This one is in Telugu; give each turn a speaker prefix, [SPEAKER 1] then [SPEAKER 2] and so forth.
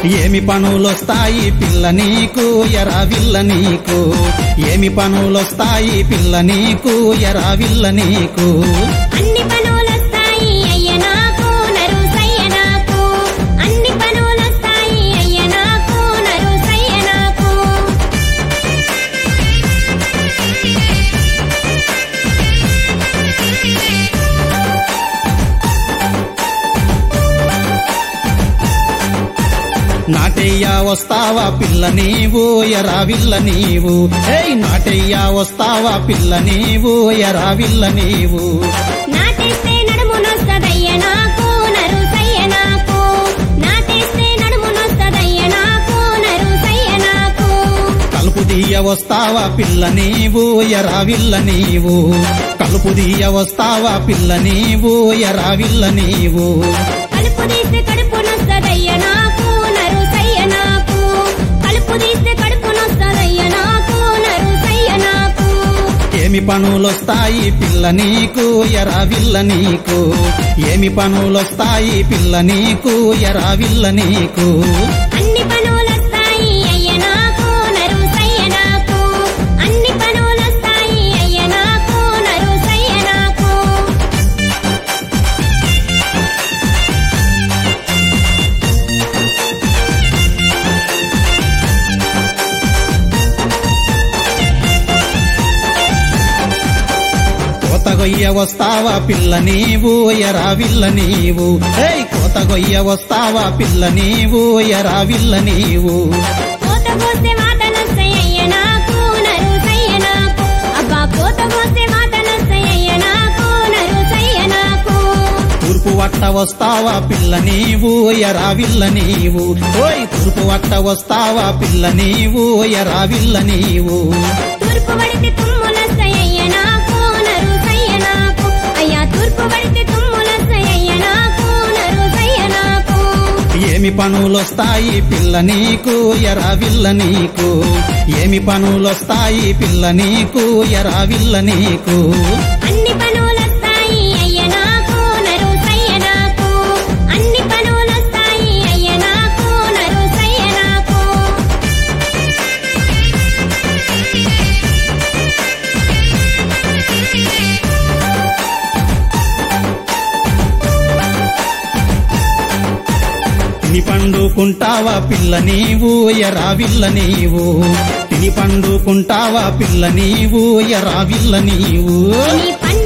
[SPEAKER 1] ఏమి పనులొస్తాయి పిల్ల నీకు ఎరావిల్ల నీకు ఏమి పనులొస్తాయి పిల్ల నీకు ఎరావిల్ల నీకు
[SPEAKER 2] అన్ని పనులొస్తాయి అయ్య నాకు నరు సయ్య నాకు అన్ని పనులొస్తాయి అయ్య నాకు నరు సయ్య నాకు
[SPEAKER 1] నాటయ్యా వస్తావా పిల్ల నీవు ఎరావిల్ల నీవు ఏయ్ నాటయ్యా వస్తావా పిల్ల నీవు ఎరావిల్ల నీవు
[SPEAKER 2] నాటేస్తే నడుమునొస్తదయ్య నాకు నరు సయ్య నాకు నాటేస్తే నడుమునొస్తదయ్య నాకు నరు సయ్య నాకు
[SPEAKER 1] కలుపు దీయ వస్తావా పిల్ల నీవు ఎరావిల్ల నీవు కలుపు దీయ వస్తావా పిల్ల నీవు ఎరావిల్ల నీవు
[SPEAKER 2] కలుపు తీస్తే కడుపునొస్తదయ్య నాకు నరు సయ్య నాకు కలుపు తీస్తే కడుపునొస్తదయ్య నాకు నరు సయ్య నాకు
[SPEAKER 1] ఏమి పనులొస్తాయి పిల్ల నీకు ఎరావిల్ల నీకు ఏమి పనులొస్తాయి పిల్ల నీకు ఎరావిల్ల నీకు
[SPEAKER 2] అన్ని పనులొస్తాయి అయ్య నాకు నరు సయ్య నాకు అన్ని పనులొస్తాయి అయ్య నాకు నరు సయ్య నాకు
[SPEAKER 1] కోతగొయ్య వస్తావా పిల్ల నీవు ఎరావిల్ల నీవు ఏయ్ కోతగొయ్య వస్తావా పిల్ల నీవు ఎరావిల్ల నీవు
[SPEAKER 2] కోత కోస్తే మాటలొస్తాయయ్య నాకు నరు సయ్య నాకు అబ్బా కోత కోస్తే మాటలొస్తాయయ్య నాకు నరు సయ్య నాకు
[SPEAKER 1] తూర్పు వట్ట వస్తావా పిల్ల నీవు ఎరావిల్ల నీవు ఓయ్ తూర్పు వట్ట వస్తావా పిల్ల నీవు ఎరావిల్ల నీవు
[SPEAKER 2] తూర్పు పడితే తుమ్ములొస్తాయయ్య నాకు నరు సయ్య నాకు అయ్యా తూర్పు పడితే తుమ్ములొస్తాయయ్య నాకు నరు సయ్య నాకు
[SPEAKER 1] ఏమి పనులొస్తాయి పిల్ల నీకు ఎరావిల్ల నీకు ఏమి పనులొస్తాయి పిల్ల నీకు ఎరావిల్ల నీకు
[SPEAKER 2] అన్ని పనులొస్తాయి అయ్య నాకు నరు సయ్య నాకు అన్ని పనులొస్తాయి అయ్య నాకు నరు సయ్య నాకు
[SPEAKER 1] తిని పండుకుంటావా పిల్ల నీవు ఎరావిల్ల నీవు తిని పండుకుంటావా పిల్ల నీవు ఎరావిల్ల నీవు
[SPEAKER 2] నీ